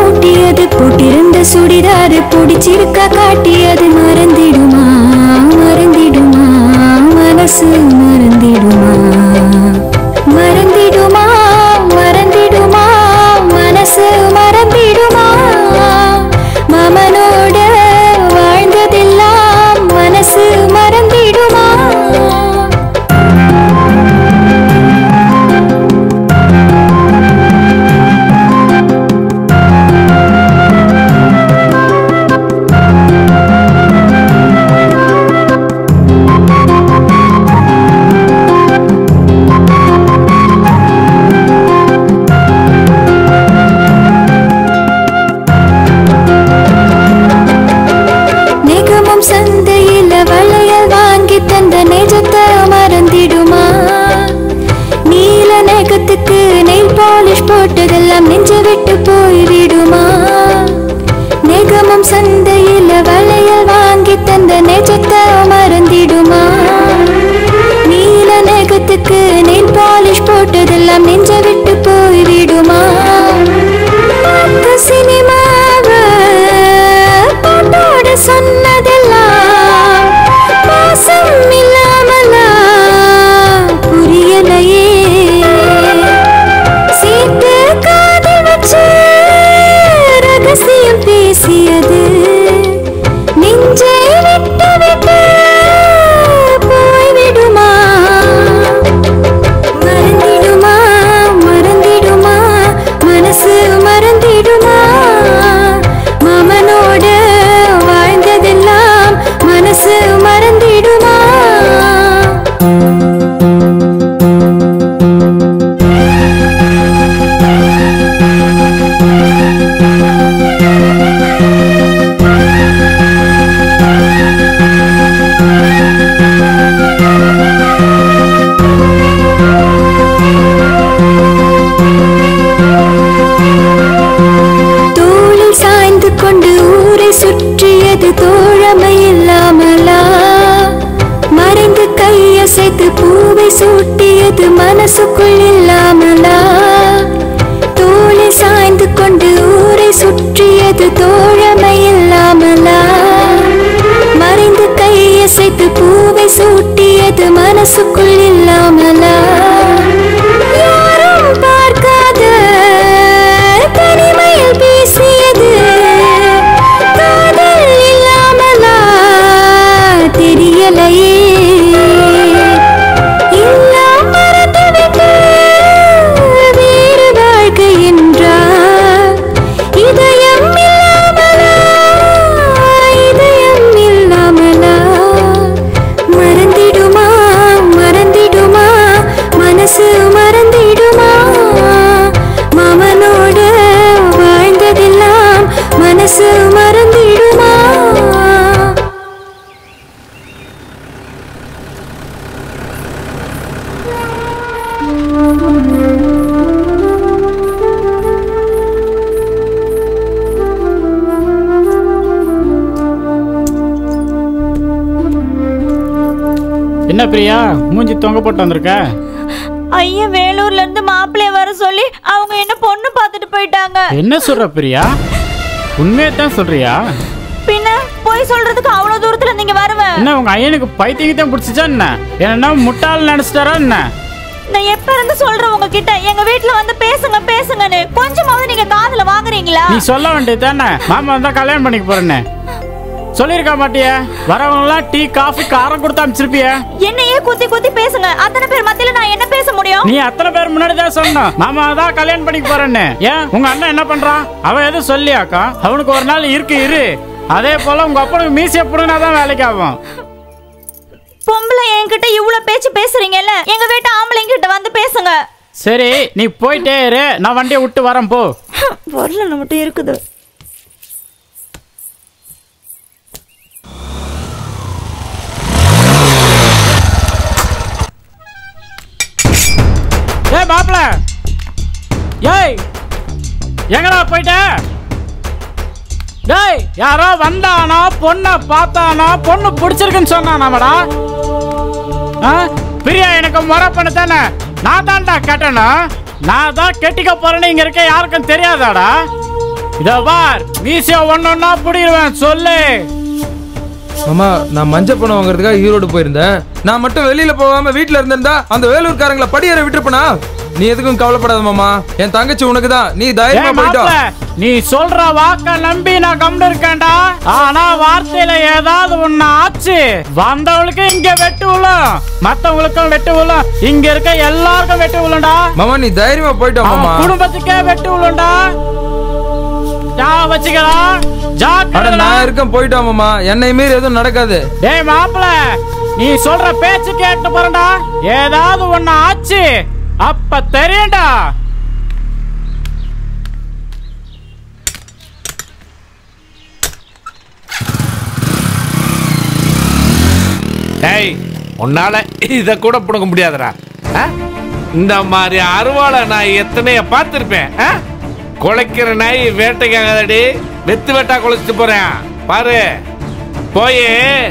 மூட்டியது போட்டிருந்த சுடிதாரு பிடிச்சிருக்க காட்டியது மறந்திடுமா மறந்திடுமா மனசு மறந்திடுமா மறந்திடுமா மறந்திடுமா மனசு மறந்திடுமா மாமனோட வாழ்ந்ததெல்லாம் மனசு மறந்திடுமா நிகமும் சந்தையில வளையல் வாங்கி தந்த நெஜத்தை மறந்திடுமா நீல நகத்துக்கு நெயில் பாலிஷ் போட்டதெல்லாம் நெஞ்ச விட்டு போய்விடுமா நிகமும் சந்தையில வளையல் வாங்கி தந்த நெஜத்தை மறந்திடுமா நீல நகத்துக்கு நெயில் பாலிஷ் போட்டதெல்லாம் நெஞ்ச விட்டு போய்விடுமா பார்த்த சினிமாவை பாட்டோட சொன்னதெல்லாம் பாசம் இல்லாமலா புரியலையே சேர்த்து காதல் வச்சு ரகசியம் பேசியது நெஞ்சை விட்டு விட்டு போய்விடுமா மறந்திடுமா மறந்திடுமா மனசு மறந்திடுமா மாமனோட வாழ்ந்ததெல்லாம் மனசு மறந்திடுமா தோளில் சாய்ந்து கொண்டு ஊரை சுற்றியது தோழமை இல்லாமலா மறைந்து கையசைத்து பூவை சூட்டியது மனசுக்குள் இல்லாமலா தோளில் சாய்ந்து கொண்டு ஊரை சுற்றியது தோழமை இல்லாமலா மறைந்து கையசைத்து பூவை சூட்டியது மனசுக்குள் இல்லாமலா யாரும் பார்க்காத தனிமையில் பேசியது காதல் இல்லாமலா தெரியலையே எல்லாம் மறந்துவிட்டு வேறு வாழ்க்கை என்றார் இதயம் இல்லாமலா இதயம் இல்லாமலா மறந்திடுமா மறந்திடுமா மனசு மறந்திடுமா மாமனோட வாழ்ந்ததெல்லாம் மனசு மறந்திடுமா என்ன பிரியா மூஞ்சி தொங்க போட்டு வந்திருக்க ஐயா வேலூர்ல இருந்து மாப்பிள்ளைய வர சொல்லி அவங்க என்ன பொண்ணு பார்த்துட்டு போயிட்டாங்க என்ன சொல்ற பிரியா உண்மையை தான் சொல்றியா பின்ன போய் சொல்றதுக்கு அவ்வளவு தூரத்துல நீங்க வருவேன் என்ன உங்க ஐயனுக்கு பைத்தியத்தான் பிடிச்சிச்சா என்ன என்ன முட்டாள் நினைச்சிட்டாரா என்ன நான் எப்ப இருந்து சொல்றேன் உங்ககிட்ட எங்க வீட்ல வந்து பேசுங்க பேசுங்கன்னு கொஞ்சமாவது நீங்க காதுல வாங்குறீங்களா நீ சொல்ல வேண்டியது தானே மாமா வந்தா கல்யாணம் பண்ணிக்க போறேன்னு சொல்லியிருக்க மாட்டியா வரவங்களாம் டீ காஃபி காரம் கொடுத்து அனுப்பிச்சிருப்பிய என்னையே குத்தி குத்தி பேசுங்க அத்தனை பேர் மத்தியில நான் என்ன பேச முடியும் நீ அத்தனை பேர் முன்னாடி தான் சொன்னோம் மாமா தான் கல்யாணம் பண்ணிக்க போறேன்னு ஏன் உங்க அண்ணன் என்ன பண்றான் அவன் எதுவும் சொல்லியாக்கா அவனுக்கு ஒரு நாள் இருக்கு இரு அதே போல உங்க அப்பனுக்கு மீசிய புடுங்கினா தான் வேலைக்கு ஆகும் பொம்பளை என்கிட்ட இவ்வளவு பேச்சு பேசுறீங்கல்ல எங்க வீட்டு ஆம்பளைங்க கிட்ட வந்து பேசுங்க சரி நீ போயிட்டே இரு நான் வண்டியை விட்டு வரேன் போ வரல மட்டும் இருக்குது ஏய் மாப்பிள ஏய் எங்கடா போயிட்ட டேய் யாரோ வந்தானா பொண்ணை பார்த்தானா பொண்ணு பிடிச்சிருக்குன்னு சொன்னானாமடா ஆ பிரியா எனக்கு முறை பண்ண தானே நான் தான்டா கட்டணும் நான் தான் கெட்டிக்க போறேன்னு இங்க இருக்க யாருக்கும் தெரியாதாடா இதோ பார் மீசிய ஒன்னொன்னா புடிடுவேன் சொல்லு மாமா நான் மஞ்சள் பணம் வாங்குறதுக்காக ஈரோடு போயிருந்தேன் நான் மட்டும் வெளியில போகாம வீட்ல இருந்திருந்தா அந்த வேலூர்காரங்களை படியேற விட்டுருப்பனா நீ எதுக்கும் கவலைப்படாத மாமா என் தங்கச்சி உனக்கு தான் நீ தைரியமா ஏய் போயிட்டோ மாப்ள, நீ சொல்ற வாக்க நம்பி நான் கம்னு இருக்கேன்டா ஆனா வார்த்தையில ஏதாவது ஒண்ணு ஆச்சு வந்தவளுக்கு இங்க வெட்டு விழும் மத்தவங்களுக்கும் வெட்டு விழும் இங்க இருக்க எல்லாருக்கும் வெட்டு விழும்டா மாமா நீ தைரியமா போயிட்டோ அவன் மாமா குடும்பத்துக்கே வெட்டு விழும்டா ஜா வச்சுக்கலாம் அட ஜாக்கிரதை நான் இருக்கேன் போயிட்டோ மாமா என்னை மீறி எதுவும் நடக்காது டேய் மாப்பிள நீ சொல்ற பேச்சு கேட்டு போறடா ஏதாவது ஒண்ணு ஆச்சு அப்ப தெரியும்டா டேய் உன்னால இத கூட புடுங்க முடியாதுடா ஆ? இந்த மாதிரி அருவாளை நான் எத்தனைய பார்த்திருப்பேன் ஆ? குலைக்கிற நாய் வேட்டைக்காகதடி வெத்து வெட்டா குலைச்சிட்டு போறேன் பாரு போய்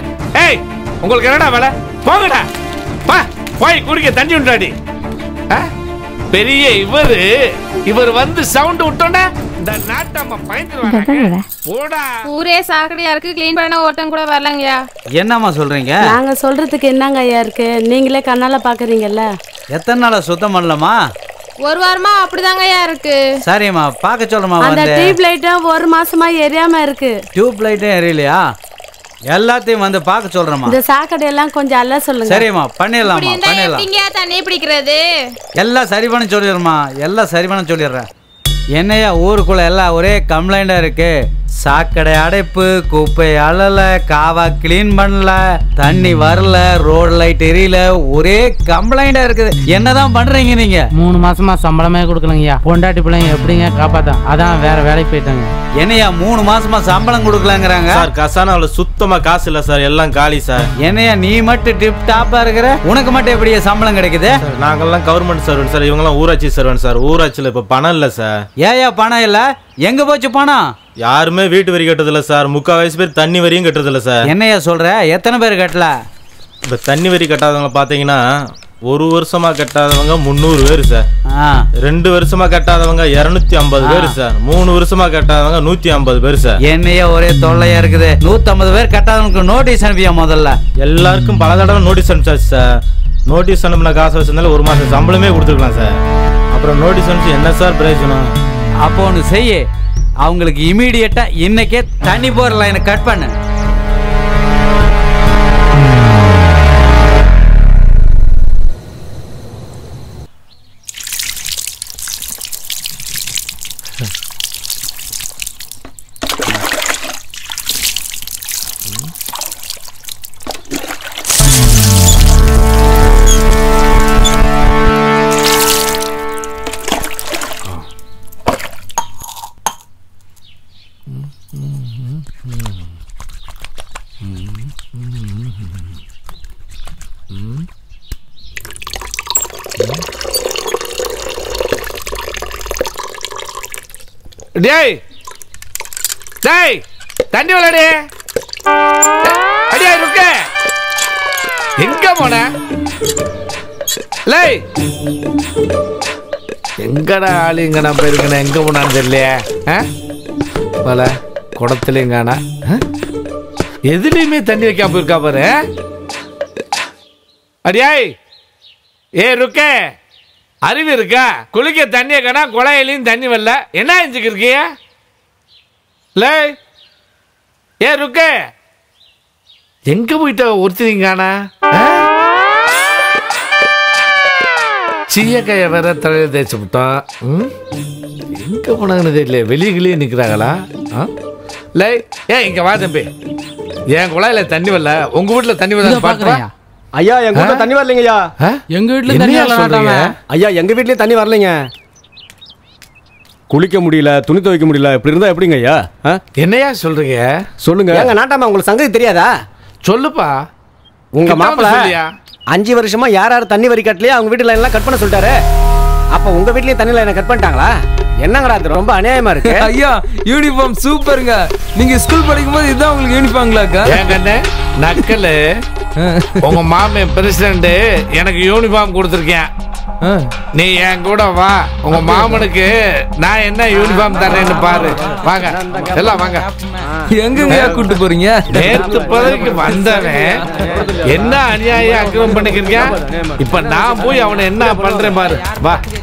ஏய் உங்களுக்கு என்னடா வேலை போங்கடா பா போய் குடிக்க தண்ணி உண்டாடி ஆ? பெரிய இவரு இவர் வந்து சவுண்ட் விட்டோன்னே இந்த நாட்டம்மா பயந்துருவாங்க போடா ஊரே சாக்கடையா இருக்கு க்ளீன் பண்ண ஒருத்தன் கூட வரலங்கய்யா என்னம்மா சொல்றீங்க நாங்க சொல்றதுக்கு என்னங்க ஐயா இருக்கு நீங்களே கண்ணால பாக்குறீங்கல்ல எத்தனை நாளா சுத்தம் பண்ணலாமா ஒரு வாரமா அப்படிதாங்கய்யா இருக்கு சரிம்மா பார்க்க சொல்றமா அந்த வந்து டியூப் லைட்டும் ஒரு மாசமா எரியாம இருக்கு டியூப் லைட்டும் எரியலையா எல்லாத்தையும் வந்து பார்க்க சொல்றேம்மா இந்த சாக்கடையெல்லாம் கொஞ்சம் அல்ல சொல்லுங்க சரிம்மா இப்படி பண்ணிடலாம்மா இருந்தா பண்ணிடலாம் எப்படிங்கய்யா தண்ணி பிடிக்கிறது எல்லாம் சரி பண்ண சொல்லிடுறேம்மா எல்லாம் சரி பண்ண சொல்லிடுறேன் என்னையா ஊருக்குள்ள எல்லாம் ஒரே கம்ப்ளைண்டா இருக்கு சாக்கடை அடைப்பு குப்பை அழல காவா க்ளீன் பண்ணல தண்ணி வரல ரோடு லைட் எரியல ஒரே கம்ப்ளைண்டா இருக்குது என்னதான் பண்றீங்க நீங்க மூணு மாசமா சம்பளமே கொடுக்கலங்கய்யா பொண்டாட்டி பிள்ளைங்க எப்படிங்க காப்பாத்தான் அதான் வேற வேலைக்கு போயிட்டாங்க என்னையா மூணு மாசமா சம்பளம் கொடுக்கலங்கிறாங்க சார் கசானாவில் சுத்தமா காசு இல்ல சார் எல்லாம் காலி சார் என்னையா நீ மட்டும் டிப் டாப்பா இருக்கிற உனக்கு மட்டும் எப்படியா சம்பளம் கிடைக்குது சார், நாங்கெல்லாம் கவர்மெண்ட் சர்வெண்ட் சார் இவங்கெல்லாம் ஊராட்சி சர்வெண்ட் சார் ஊராட்சியில் இப்போ பணம் இல்லை சார் ஏயா பணம் இல்ல எங்க போச்சு பணம் யாருமே வீட்டு வரி கட்டுறதில்ல சார் முக்கால் வயசு பேர் தண்ணி வரியும் கட்டுறதில்ல சார் என்னையா சொல்ற எத்தனை பேர் கட்டல இப்போ தண்ணி வரி கட்டாதவங்க பார்த்தீங்கன்னா ஒரு வருஷமா கட்டாதவங்க முந்நூறு பேர் சார் ஆ ரெண்டு வருஷமா கட்டாதவங்க இரநூத்தி ஐம்பது பேர் சார் மூணு வருஷமா கட்டாதவங்க நூத்தி ஐம்பது பேர் சார் என்னையா ஒரே தொல்லையா இருக்குது நூத்தம்பது பேர் கட்டாதவனுக்கு நோட்டீஸ் அனுப்பியா முதல்ல எல்லாருக்கும் பல தடவை நோட்டீஸ் அனுப்பிச்சாச்சு சார் நோட்டீஸ் அனுப்பின காசை வச்சிருந்தாலும் ஒரு மாசம் சம்பளமே கொடுத்துருக்கலாம் சார் அப்புறம் நோட்டீஸ் அனுப்பிச்சு என்ன சார் பிரயோஜனம் அப்போ ஒன்று செய்ய அவங்களுக்கு இமீடியட்டா இன்னைக்கே தண்ணி போற லைனை கட் பண்ணு டேய் டேய் தண்ணி விளையாடி அடியா இருக்க எங்க போன லே எங்கடா ஆளு எங்கடா போயிருக்கணும் எங்க போனான்னு தெரியலையே ஆ? பல குடத்துலையும் காணா ஆ? எதுலயுமே தண்ணி வைக்காம போயிருக்கா பாரு அடியாய் ஏ ருக்கே அறிவு இருக்கா குளிக்க தண்ணியை கடா குழாயிலையும் தண்ணி வரல என்ன செஞ்சுக்கு இருக்கிய லே ஏ ருக்க எங்க போயிட்ட ஒருத்தீங்கானா சீயக்காய வேற தலையில தேய்ச்சி விட்டான் ம்? எங்க போனாங்கன்னு தெரியல வெளியே நிக்கிறாங்களா ஆ? லே ஏன் இங்க வா தம்பி என் குழாயில தண்ணி வரல உங்க வீட்டுல தண்ணி வரல பாக்குறேன் ஐயா எங்க வீட்டுல தண்ணி வரலைங்கய்யா எங்க வீட்டுல தண்ணி என்னையா வரல சொல்றீங்க? நாட்டாம. ஐயா எங்க வீட்லயும் தண்ணி வரலைங்க குளிக்க முடியல துணி துவைக்க முடியல இப்படி இருந்தா எப்படிங்க ஐயா ஆ? என்னையா சொல்றீங்க சொல்லுங்க ஏங்க நாட்டாம உங்களுக்கு சங்கதி தெரியாதா சொல்லுப்பா உங்க கிட்ட வந்து மாப்பிள சொல்லியா? அஞ்சு வருஷமா யார் யார் தண்ணி வரி கட்டலையோ அவங்க வீட்டு லைன் எல்லாம் கட் பண்ண சொல்லிட்டாரு அப்ப உங்க வீட்லயும் தண்ணி லைனை கட் பண்ணிட்டாங்களா என்னங்கடா அது ரொம்ப அநியாயமா இருக்கு ஐயா யூனிஃபார்ம் சூப்பருங்க நீங்க ஸ்கூல் படிக்கும் போது இதுதான் உங்களுக்கு யூனிஃபார்ம்ங்களாக்கா ஏன் கண்ணு நக்கலு உங்க மாமன் பிரசிடண்ட் எனக்கு யூனிஃபார்ம் கொடுத்துருக்கேன் ஆ. நீ என் கூட வா உங்க மாமனுக்கு நான் என்ன யூனிஃபார்ம் தரேன்னு பாரு வாங்க எல்லாம் வாங்க எங்கங்கய்யா கூட்டு போறீங்க நேத்து பதவிக்கு வந்தவன் என்ன அநியாயம் அக்கிரமம் பண்ணிக்கிறீங்க இப்ப நான் போய் அவனை என்ன பண்றேன் பாரு வா